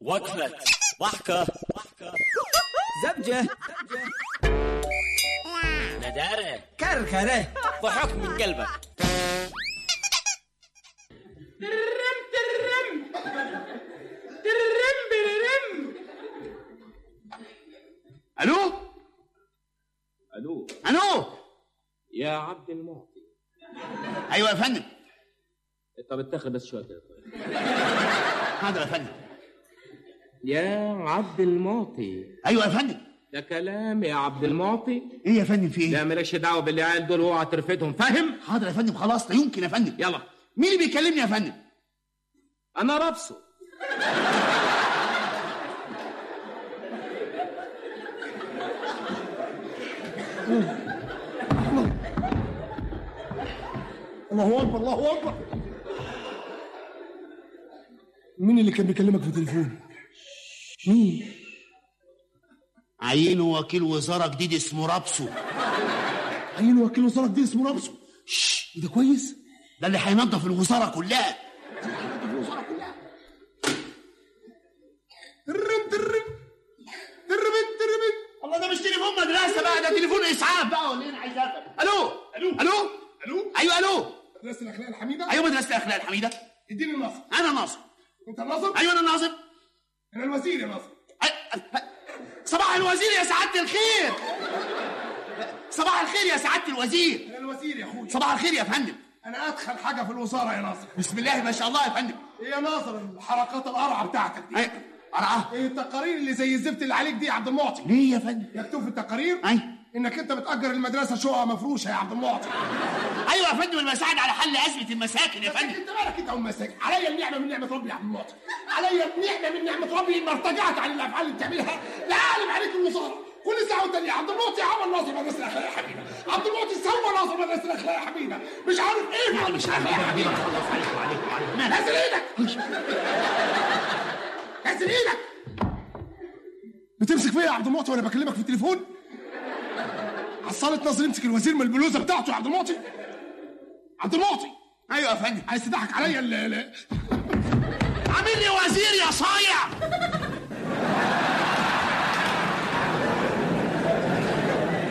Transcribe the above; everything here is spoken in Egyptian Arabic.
وقفة ضحكة زبجة ندارة كركرة ضحك من قلبك الو الو الو يا عبد المعطي ايوه يا فندم طب اتاخد بس شويه كده طيب. حاضر يا فندم يا عبد المعطي ايوه يا فندم ده كلام يا عبد المعطي ايه يا فندم في ايه لا مالكش دعوه بالعيال دول اوعى ترفدهم فاهم حاضر يا فندم خلاص لا يمكن يا فندم يلا مين اللي بيكلمني يا فندم انا رابسه الله اكبر الله اكبر مين اللي كان بيكلمك في التليفون مين عيين وكيل وزاره جديد اسمه رابسو عين وكيل وزاره جديد اسمه رابسو شش ده كويس ده اللي هينظف الوزاره كلها ترم ترم ترم ترم الله ده مش تليفون مدرسه بقى ده تليفون اسعاف بقى ولا ايه انا عايز افهم الو الو الو الو ايوه الو مدرسه الاخلاق الحميده ايوه مدرسه الاخلاق الحميده اديني النصر انا ناصر انت الناصر ايوه انا ناصر انا الوزير يا ناصر أ- أ- صباح الوزير يا سعاده الخير صباح الخير يا سعاده الوزير انا الوزير يا اخويا صباح الخير يا فندم انا ادخل حاجه في الوزاره يا ناصر بسم الله ما شاء الله يا فندم ايه يا ناصر الحركات القرعه بتاعتك دي أي- أرعاه ايه التقارير اللي زي الزفت اللي عليك دي يا عبد المعطي ليه يا فندم مكتوب في التقارير أي. انك انت بتاجر المدرسه شقه مفروشه يا عبد المعطي ايوه يا فندم انا بساعد على حل ازمه المساكن يا بس فندم انت مالك انت والمساجد عليا النعمه من نعمه ربي يا عبد المعطي عليا النعمه من نعمه ربي ان ارتجعت عن الافعال اللي بتعملها لعالم عليك الوزاره كل ساعه وانت يا عبد المعطي عمل ناصر مدرسه الاخلاق يا حبيبي عبد المعطي سوى ناصر مدرسه الاخلاق يا حبيبي مش عارف ايه مش عارف يا حبيبي خلص عليك وعليك وعليك نزل ايدك نزل ايدك بتمسك فيا يا عبد المعطي وانا بكلمك في التليفون حصلت ناصر يمسك الوزير من البلوزه بتاعته يا عبد المعطي عبد المعطي ايوه يا فندم عايز تضحك عليا ال- ال- عامل لي وزير يا صايع